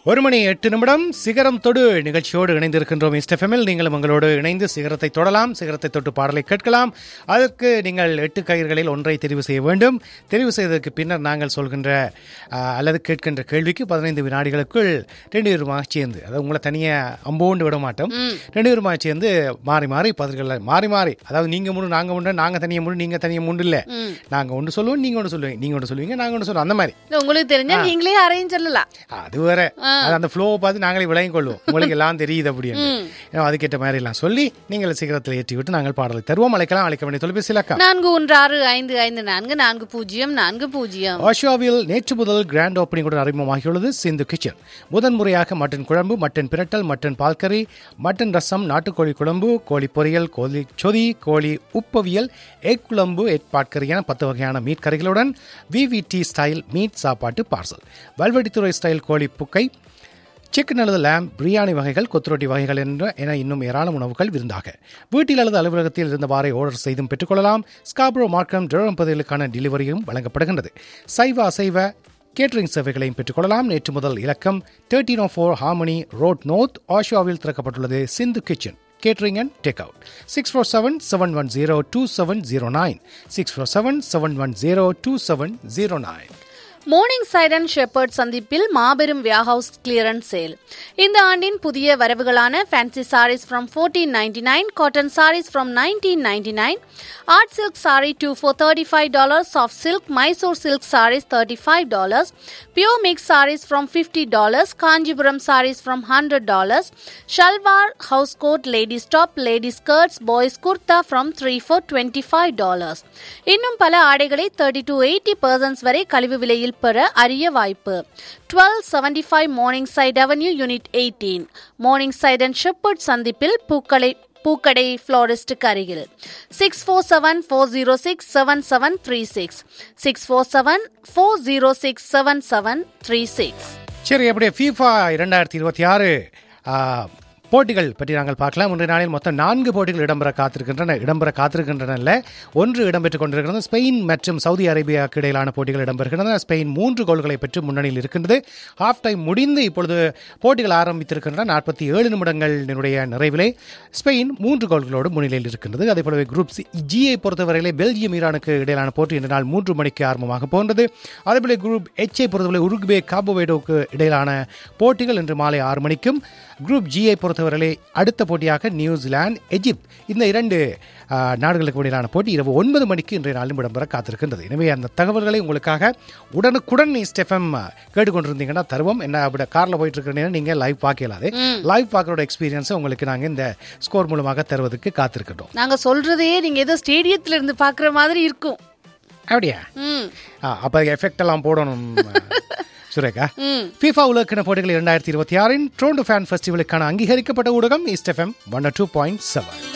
ஒரு மணி எட்டு நிமிடம் சிகரம் தொடு நிகழ்ச்சியோடு இணைந்திருக்கின்றோம் இஸ்டெஃபெமில் நீங்களும் உங்களோடு இணைந்து சிகரத்தை தொடலாம் சிகரத்தை தொட்டு பாடலை கேட்கலாம் அதற்கு நீங்கள் எட்டு கயிர்களில் ஒன்றை தெரிவு செய்ய வேண்டும் தெரிவு செய்ததற்கு பின்னர் நாங்கள் சொல்கின்ற ஆ, அல்லது கேட்கின்ற கேள்விக்கு பதினைந்து வினாடிகளுக்குள் ரெண்டு பேருமாக சேர்ந்து அதாவது உங்களை தனியாக அம்போண்டு விட மாட்டோம் ரெண்டு பேருமாக சேர்ந்து மாறி மாறி பதில்கள் மாறி மாறி அதாவது நீங்கள் முன்னு நாங்கள் உண்டு நாங்கள் தனியாக முன்னு நீங்கள் தனியாக முண்டு இல்லை நாங்கள் ஒன்று சொல்லுவோம் நீங்கள் ஒன்று சொல்லுவீங்க நீங்கள் ஒன்று சொல்லுவீங்க நாங்கள் ஒன்று சொல்லுவோம் அந்த மாதிரி இல்ல, உங்களுக்கு தெரிஞ்சா நீங்களே யாரையும் சொல்லலாம் அது வேற அது அந்த ஃப்ளோவை பார்த்து நாங்களே விளங்கிக் கொள்வோம் உங்களுக்கு எல்லாம் தெரியுது அப்படின்னு ஏன்னா, அதுக்கேற்ற மாதிரி எல்லாம் சொல்லி நீங்கள் சீக்கிரத்தில் ஏற்றி விட்டு நாங்கள் பாடலை தருவோம் அழைக்கலாம் அழைக்க வேண்டிய தொலைபேசி இலக்கம் நான்கு ஒன்று ஆறு ஐந்து ஐந்து நான்கு நான்கு பூஜ்ஜியம் நான்கு பூஜ்ஜியம் ஆஷாவில் நேற்று முதல் கிராண்ட் ஓப்பனிங்குடன் அறிமுகமாகியுள்ளது சிந்து கிச்சன் முதன் முறையாக மட்டன் குழம்பு மட்டன் பிரட்டல் மட்டன் பால்கறி மட்டன் ரசம் நாட்டுக்கோழி குழம்பு கோழி பொரியல் கோழி சொதி கோழி உப்பவியல் எக் குழம்பு எக் பாட்கறி என பத்து வகையான மீட் கறிகளுடன் விவிடி ஸ்டைல் மீட் சாப்பாட்டு பார்சல் வல்வெட்டித்துறை ஸ்டைல் கோழி புக்கை சிக்கன் அல்லது லேம் பிரியாணி வகைகள் கொத்துரொட்டி வகைகள் என்ற என இன்னும் ஏராளம் உணவுகள் விருந்தாக வீட்டில் அல்லது அலுவலகத்தில் இருந்தவாறே ஆர்டர் செய்தும் பெற்றுக்கொள்ளலாம் ஸ்காப்ரோ மார்க்கம் டிரம் பதிலுக்கான டெலிவரியும் வழங்கப்படுகின்றது சைவ அசைவ கேட்டரிங் சேவைகளையும் பெற்றுக்கொள்ளலாம் நேற்று முதல் இலக்கம் thirteen O four harmony road north ஆஷுவாவில் திறக்கப்பட்டுள்ளது Sindhu kitchen catering and take out six four seven seven one zero two seven zero nine six four seven seven one zero two seven zero nine morning side and Shepherd சந்திப்பில் மாபெரும் வியாஹவுஸ் clearance sale இந்த ஆண்டின் புதிய வரவுகளான fancy saris from fourteen ninety nine cotton saris from nineteen ninety nine art silk sari two four thirty five dollars soft silk Mysore silk saris thirty five dollars pure mix saris from fifty dollars Kanchipuram saris from hundred dollars salwar house coat ladies top ladies skirts boys kurta from three four twenty five dollars இன்னும் பல ஆடைகளை thirty to eighty percent வரை கழிவு விலையில் பெற அரிய வாய்ப்பு twelve seventy five morning side avenue unit eighteen morning side and Shepherd சந்திப்பில் பூக்களை பூக்கடை ஃப்ளோரிஸ்டுக்கு அருகில் six four seven four zero six seven seven three six six four seven four zero six seven seven three six சரி அப்படியே FIFA இரண்டாயிரத்தி இருபத்தி ஆறு போட்டிகள் பற்றி நாங்கள் பார்க்கலாம் இன்றைய நாளில் மொத்தம் நான்கு போட்டிகள் இடம்பெற காத்திருக்கின்றன இடம்பெற காத்திருக்கின்றன ஒன்று இடம்பெற்றுக் கொண்டிருக்கிறது ஸ்பெயின் மற்றும் சவுதி அரேபியாவுக்கு இடையிலான போட்டிகள் இடம்பெறுகின்றன ஸ்பெயின் மூன்று கோல்களை பெற்று முன்னணியில் இருக்கின்றது ஹாஃப் டைம் முடிந்து இப்பொழுது போட்டிகள் ஆரம்பித்திருக்கின்றன நாற்பத்தி ஏழு நிமிடங்களினுடைய நிறைவிலே ஸ்பெயின் மூன்று கோல்களோடு முன்னிலையில் இருக்கின்றது அதே போலவே குரூப் சி ஜியை பொறுத்தவரையிலே பெல்ஜியம் ஈரானுக்கு இடையிலான போட்டி இன்று நாள் மூன்று மணிக்கு ஆரம்பமாக போன்றது அதேபோல குரூப் எச்ஐ பொறுத்தவரை உருகுவே காபோவேடோவுக்கு இடையிலான போட்டிகள் இன்று மாலை ஆறு மணிக்கும் குரூப் ஜியை பொறுத்தவரையிலே அடுத்த போட்டியாக நியூசிலாந்து எஜிப்த் இந்த இரண்டு ஆ, நாடுகளுக்கு இடையிலான போட்டி இரவு ஒன்பது மணிக்கு இன்றைய நாளும் இடம்பெற காத்திருக்கின்றது எனவே அந்த தகவல்களை உங்களுக்காக உடனுக்குடன் ஸ்டெஃபம் கேட்டுக்கொண்டிருந்தீங்கன்னா தருவோம் என்ன அப்படி காரில் போயிட்டு இருக்கிறீங்கன்னா நீங்கள் லைவ் பார்க்கலாது லைவ் பார்க்கறோட எக்ஸ்பீரியன்ஸை உங்களுக்கு நாங்கள் இந்த ஸ்கோர் மூலமாக தருவதற்கு காத்திருக்கின்றோம் நாங்க சொல்றதே நீங்க ஏதோ ஸ்டேடியத்துல இருந்து பாக்குற மாதிரி இருக்கும் அப்படியா ம் ஆ, அப்ப எஃபெக்ட் எல்லாம் போடணும் சுரேகா ம் FIFA உலகக்கிண போட்டிகள் இரண்டாயிரத்தி இருபத்தி ஆறின் ட்ரோண்டோ ஃபேன் ஃபெஸ்டிவலுக்கான அங்கீகரிக்கப்பட்ட ஊடகம் இஸ்ட் FM one two point seven